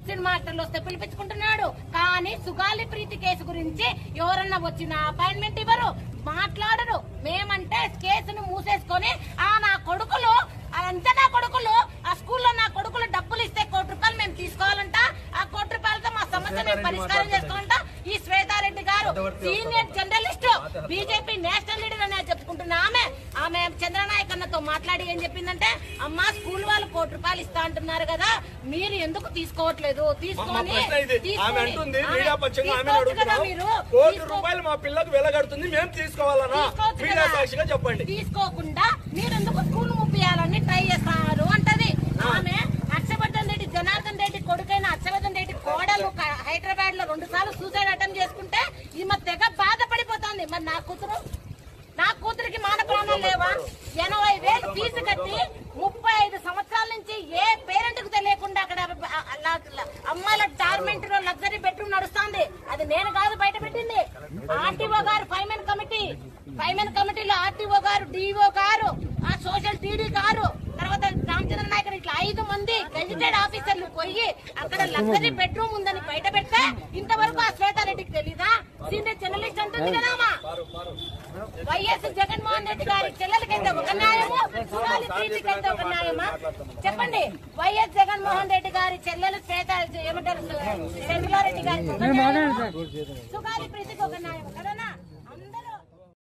Cinema యాక్టర్లు వస్తే పిలిపించుకుంటున్నాడు కానీ సుగాలి ప్రీతి కేసు గురించి ఎవరన్నా వచ్చిన అపాయింట్మెంట్ ఇవ్వరు మాట్లాడరు మేమంటే కేసును మూసేసుకొని ఆ నా కొడుకులు అదంతా నా కొడుకులు ఆ స్కూల్లో నా కొడుకులు డబ్బులు ఇస్తే కోటి రూపాయలు మేము తీసుకోవాలంట ఆ కోటి రూపాయలతో మా సమస్య మేము పరిష్కారం చేసుకోవాలంట ఈ శ్వేతారెడ్డి గారు senior journalist BJP national leader అని చెప్పుకుంటున్న ఆమె ఆమె చంద్రనాయక్ అన్నతో మాట్లాడి ఏం చెప్పిందంటే అమ్మా స్కూల్ వాళ్ళు కోటి రూపాయలు ఇస్తా అంటున్నారు కదా మీరు ఎందుకు తీసుకోవట్లేదు మా తీసుకొని ప్రశ్న ఇది ఆమె తీసుకొని- అంటుంది ఆమె మీడియా పక్షంగా ఆమె తీసుకోవచ్చు కదా అడుగుతున్నాం మీరు కోటి తీసుకో- రూపాయలు మా పిల్లకు వెలగడుతుంది మేము తీసుకోవాలనా తీసుకోవచ్చు మీడియా కదా. సాక్షిగా చెప్పండి తీసుకోకుండా మీరెందుకు స్కూల్ ముప్పియాలని ట్రై చేస్తున్నారు అంటది ఆమె హర్షవర్ధన్ రెడ్డి జనార్దన్ రెడ్డి కొడుకైన హర్షవర్ధన్ రెడ్డి కోడలు క- హైదరాబాద్ లో రెండు సార్లు సూసైడ్ అటెంప్ట్ చేసుకుంటే ఈమె తెగ బాధపడిపోతుంది మరి నా కూతురు నా కూతురికి మాన ప్రాణాలు లేవా ఎనభై వేలు ఫీజు కట్టి ముప్పై ఐదు సంవత్సరాల నుంచి ఏ పేరెంట్ కు తెలియకుండా అక్కడ అమ్మాయిల టార్మెంట్ లో లగ్జరీ బెడ్రూమ్ నడుస్తుంది అది నేను కాదు బయట పెట్టింది ఆర్టీఓ గారు ఫైమెన్ కమిటీ ఫైమెన్ కమిటీలో ఆర్టీఓ గారు డిఓ గారు ఆ సోషల్ టీడీ గారు తర్వాత రామచంద్ర నాయకర్ ఇట్లా ఐదు మంది గెజిటెడ్ ఆఫీసర్లు పోయి అక్కడ లగ్జరీ బెడ్రూమ్ ఉందని బయట పెడితే ఇంతవరకు ఆ శ్వేతారెడ్డికి తెలీదా సీనియర్ జర్నలిస్ట్ అంటుంది కదా అమ్మా. వైఎస్ జగన్మోహన్ రెడ్డి గారి చెల్లెలకైతే ఒక న్యాయము సుగాలి ప్రీతికైతే ఒక న్యాయమా చెప్పండి వైఎస్ జగన్మోహన్ రెడ్డి గారి చెల్లెలు శ్వేత ఏమంటారు శర్మిలారెడ్డి గారికి ఒక న్యాయము సుగాలి ప్రీతికి ఒక న్యాయం కదనా